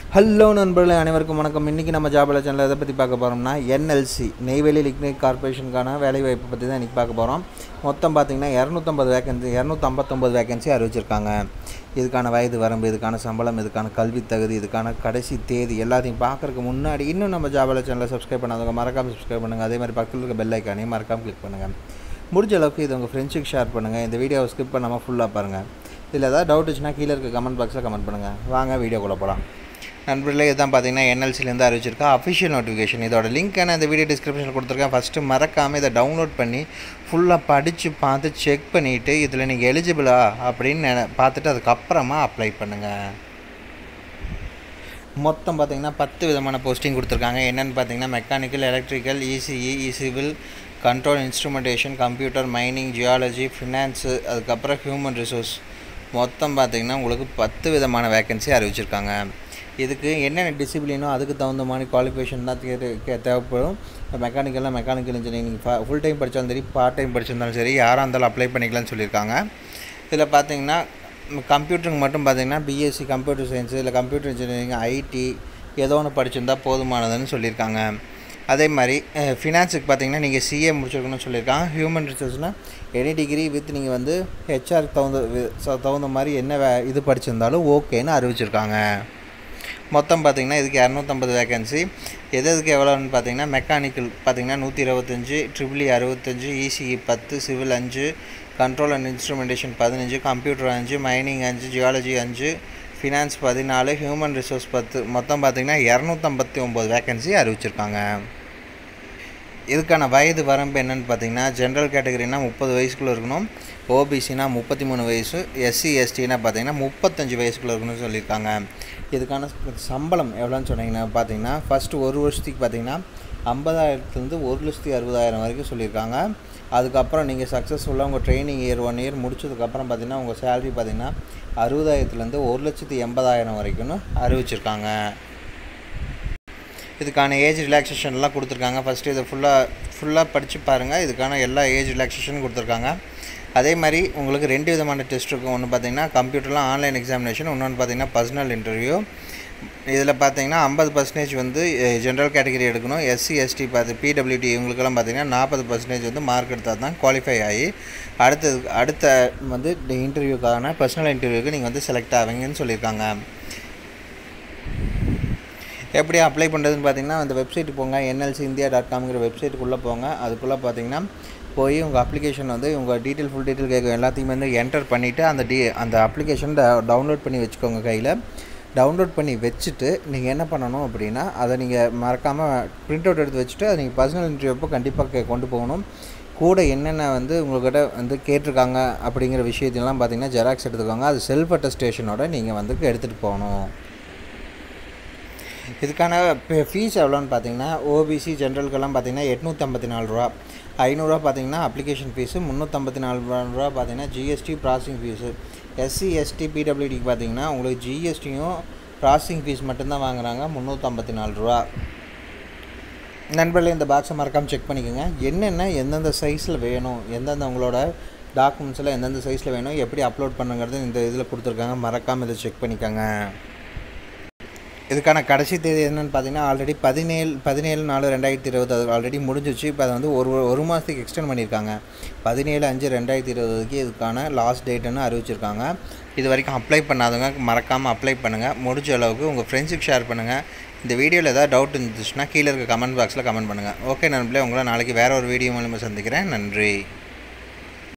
hello நண்பர்களே அனைவருக்கும் வணக்கம் இன்றைக்கி நம்ம ஜாபல சேனலில் எதை பற்றி பார்க்க போகிறோம்னா என்எல்சி நெய்வேலி லிக்னிக் கார்பரேஷனுக்கான வேலைவாய்ப்பு பற்றி தான் இன்றைக்கி பார்க்க போகிறோம் மொத்தம் பார்த்திங்கன்னா இரநூத்தம்பது வேகன்சி இரநூத்தம்பத்தொம்பது வேகன்சி அறிவிச்சிருக்காங்க இதுக்கான வயது வரம்பு இதுக்கான சம்பளம் இதுக்கான கல்வி தகுதி இதுக்கான கடைசி தேதி எல்லாத்தையும் பார்க்குறதுக்கு முன்னாடி இன்னும் நம்ம ஜாபல சேனலை சப்ஸ்கிரைப் பண்ணாதவங்க மறக்காமல் சப்ஸ்கிரைப் பண்ணுங்கள் அதே மாதிரி பக்கத்தில் இருக்க பெல் ஐக்கானையும் மறக்காமல் கிளிக் பண்ணுங்கள் முடிஞ்ச அளவுக்கு இது உங்கள் ஃப்ரெண்ட்ஸுக்கு ஷேர் பண்ணுங்கள் இந்த வீடியோவை ஸ்கிப் பண்ணாமல் ஃபுல்லாக பாருங்கள் இதில் ஏதாவது டவுட் இருந்துச்சுன்னா கீழே இருக்க கமெண்ட் பாக்ஸில் கமெண்ட் பண்ணுங்கள் வாங்க வீடியோக்குள்ளே போகலாம் நண்பர்களே இதுதான் பார்த்தீங்கன்னா என்எல்சிலேருந்து அறிவிச்சிருக்கா அஃபிஷியல் நோட்டிஃபிகேஷன் இதோட லிங்க்கான இந்த வீடியோ டிஸ்கிரிப்ஷனில் கொடுத்துருக்கேன் ஃபஸ்ட்டு மறக்காமல் இதை டவுன்லோட் பண்ணி ஃபுல்லாக படித்து பார்த்து செக் பண்ணிவிட்டு இதில் நீங்கள் எலிஜிபிளா அப்படின்னு நினை பார்த்துட்டு அதுக்கப்புறமா அப்ளை பண்ணுங்கள் மொத்தம் பார்த்தீங்கன்னா பத்து விதமான போஸ்டிங் கொடுத்துருக்காங்க என்னென்னு பார்த்தீங்கன்னா mechanical electrical ECE E civil control instrumentation computer mining geology finance அதுக்கப்புறம் ஹியூமன் ரிசோர்ஸ் மொத்தம் பார்த்தீங்கன்னா உங்களுக்கு பத்து விதமான வேக்கன்சி அறிவிச்சிருக்காங்க இதுக்கு என்னென்ன டிசிப்ளினோ அதுக்கு தகுந்த மாதிரி குவாலிஃபிகேஷன் தான் தே- கே- தேவைப்படும் மெக்கானிக்கல்லாம் மெக்கானிக்கல் இன்ஜினியரிங் ஃபுல் டைம் படித்தாலும் சரி பார்ட் டைம் படிச்சிருந்தாலும் சரி யாராக இருந்தாலும் அப்ளை பண்ணிக்கலாம்னு சொல்லியிருக்காங்க இதில் பார்த்தீங்கன்னா கம்ப்யூட்டருக்கு மட்டும் பார்த்தீங்கன்னா பிஎஸ்சி கம்ப்யூட்டர் சயின்ஸு இல்லை கம்ப்யூட்டர் இன்ஜினியரிங் ஐடி ஏதோ ஒன்று படிச்சிருந்தா போதுமானதுன்னு சொல்லியிருக்காங்க அதே மாதிரி ஃபினான்ஸுக்கு பார்த்தீங்கன்னா நீங்கள் சிஏ முடிச்சிருக்கணும்னு சொல்லியிருக்காங்க ஹியூமன் ரிசோர்ஸ்னால் எனி டிகிரி வித் நீங்கள் வந்து ஹெச்ஆர் தகுந்த வி- ச- தகுந்த மாதிரி என்ன வே இது படிச்சிருந்தாலும் ஓகேன்னு அறிவிச்சிருக்காங்க மொத்தம் பார்த்தீங்கன்னா இதுக்கு இரநூத்தம்பது வேகன்சி எது எதுக்கு எவ்வளோன்னு பார்த்தீங்கன்னா மெக்கானிக்கல் பார்த்தீங்கன்னா நூற்றி இருபத்தஞ்சி ட்ரிபிளி அறுபத்தஞ்சு இசிஇ பத்து சிவில் அஞ்சு கண்ட்ரோல் அண்ட் இன்ஸ்ட்ருமெண்டேஷன் பதினஞ்சு கம்ப்யூட்டர் அஞ்சு மைனிங் அஞ்சு ஜியாலஜி அஞ்சு ஃபினான்ஸ் பதினாலு ஹியூமன் ரிசோர்ஸ் பத்து மொத்தம் பார்த்தீங்கன்னா இரநூத்தம்பத்தி ஒம்பது வேகன்சி அறிவிச்சிருக்காங்க இதுக்கான வயது வரம்பு என்னன்னு பார்த்தீங்கன்னா ஜென்ரல் கேட்டகரினா முப்பது வயசுக்குள்ளே இருக்கணும் ஓபிசினா முப்பத்தி மூணு வயசு எஸ்சி எஸ்டினா பார்த்தீங்கன்னா முப்பத்தஞ்சு வயசுக்குள்ளே இருக்கணும்னு சொல்லியிருக்காங்க இதுக்கான சம்பளம் எவ்வளோன்னு சொன்னீங்கன்னா பார்த்தீங்கன்னா ஃபஸ்ட்டு ஒரு வருஷத்துக்கு பார்த்தீங்கன்னா ஐம்பதாயிரத்துலேருந்து ஒரு லட்சத்தி அறுபதாயிரம் வரைக்கும் சொல்லியிருக்காங்க அதுக்கப்புறம் நீங்கள் சக்ஸஸ்ஃபுல்லாக உங்கள் ட்ரைனிங் இயர் ஒன் இயர் முடிச்சதுக்கப்புறம் பார்த்தீங்கன்னா உங்கள் சேலரி பார்த்தீங்கன்னா அறுபதாயிரத்துலேருந்து ஒரு லட்சத்தி எண்பதாயிரம் வரைக்கும்னு அறிவிச்சிருக்காங்க இதுக்கான ஏஜ் ரிலாக்ஸேஷன்லாம் கொடுத்துருக்காங்க ஃபஸ்ட்டு இதை ஃபுல்லாக ஃபுல்லாக படித்து பாருங்கள் இதுக்கான எல்லா ஏஜ் ரிலாக்ஸேஷனும் கொடுத்துருக்காங்க அதே மாதிரி உங்களுக்கு ரெண்டு விதமான டெஸ்ட் இருக்கும் ஒன்று பார்த்தீங்கன்னா கம்ப்யூட்டரில் ஆன்லைன் எக்ஸாமினேஷன் இன்னொன்று பார்த்தீங்கன்னா பர்சனல் இன்டர்வியூ இதில் பார்த்தீங்கன்னா ஐம்பது பர்சன்டேஜ் வந்து ஜென்ரல் கேட்டகரி எடுக்கணும் எஸ்சி எஸ்டி பார்த்து பிடபிள்யூடி இவங்களுக்கெல்லாம் பார்த்தீங்கன்னா நாற்பது பர்சன்டேஜ் வந்து மார்க் எடுத்தால் தான் குவாலிஃபை ஆகி அடுத்தது அடுத்த வந்து இன்டர்வியூக்கான பர்சனல் இன்டர்வியூக்கு நீங்கள் வந்து செலக்ட் ஆவீங்கன்னு சொல்லியிருக்காங்க எப்படி அப்ளை பண்ணுறதுன்னு பார்த்தீங்கன்னா அந்த வெப்சைட் போங்க என்எல்சி இந்தியா டாட் காம்ங்கிற வெப்சைட்டுக்குள்ளே போங்க அதுக்குள்ளே பார்த்தீங்கன்னா போய் உங்கள் அப்ளிகேஷன் வந்து உங்கள் டீட்டெயில் ஃபுல் டீட்டெயில் கேட்கும் எல்லாத்தையுமே வந்து என்டர் பண்ணிவிட்டு அந்த டி அந்த அப்ளிகேஷன் டவுன்லோட் பண்ணி வச்சுக்கோங்க கையில் டவுன்லோட் பண்ணி வச்சுட்டு நீங்கள் என்ன பண்ணணும் அப்படின்னா அதை நீங்கள் மறக்காமல் பிரிண்ட் அவுட் எடுத்து வச்சுட்டு அதை நீங்கள் பர்சனல் இன்டர்வியூ அப்போ கண்டிப்பாக கொண்டு போகணும் கூட என்னென்ன வந்து உங்கள்கிட்ட வந்து கேட்டிருக்காங்க அப்படிங்கிற விஷயத்தையெல்லாம் பார்த்தீங்கன்னா ஜெராக்ஸ் எடுத்துக்கோங்க அது செல்ஃப் அட்டஸ்டேஷனோட நீங்கள் வந்து எடுத்துகிட்டு போகணும் இதுக்கான ஃபீஸ் எவ்வளோன்னு பார்த்தீங்கன்னா ஓபிசி ஜென்ரலுக்கெல்லாம் பார்த்தீங்கன்னா எட்நூற்றம்பத்தி நாலு ரூபா ஐநூறுரூவா பார்த்தீங்கன்னா அப்ளிகேஷன் ஃபீஸு முந்நூற்றம்பத்தி நாலு ரூபா பார்த்தீங்கன்னா GST processing fees SC ST பிடபிள்யூடிக்கு பார்த்தீங்கன்னா உங்களுக்கு ஜிஎஸ்டியும் ப்ராசஸிங் ஃபீஸ் மட்டும்தான் வாங்குறாங்க முந்நூற்றம்பத்தி நாலு ரூபா நண்பர்களே இந்த பாக்ஸை மறக்காமல் செக் பண்ணிக்கோங்க என்னென்ன எந்தெந்த சைஸில் வேணும் எந்தெந்த உங்களோட டாக்குமெண்ட்ஸில் எந்தெந்த சைஸில் வேணும் எப்படி அப்லோட் பண்ணுங்கிறது இந்த இதில் கொடுத்துருக்காங்க மறக்காமல் இதை செக் பண்ணிக்கோங்க இதுக்கான கடைசி தேதி என்னன்னு பார்த்தீங்கன்னா ஆல்ரெடி பதினேழு பதினேழு நாலு ரெண்டாயிரத்தி இருபது அது ஆல்ரெடி முடிஞ்சிச்சு இப்போ அதை வந்து ஒரு ஒரு மாதத்துக்கு எக்ஸ்டெண்ட் பண்ணியிருக்காங்க பதினேழு அஞ்சு ரெண்டாயிரத்தி இருபதுக்கு இதுக்கான லாஸ்ட் டேட்டுன்னு அறிவிச்சிருக்காங்க இது வரைக்கும் அப்ளை பண்ணாதவங்க மறக்காமல் அப்ளை பண்ணுங்கள் முடிஞ்ச அளவுக்கு உங்கள் ஃப்ரெண்ட்ஸுக்கு ஷேர் பண்ணுங்கள் இந்த வீடியோவில் ஏதாவது டவுட் இருந்துச்சுன்னா கீழே இருக்க கமெண்ட் பாக்ஸில் கமெண்ட் பண்ணுங்கள் ஓகே நண்பர்களே உங்களை நாளைக்கு வேறு ஒரு வீடியோ மூலமாக சந்திக்கிறேன் நன்றி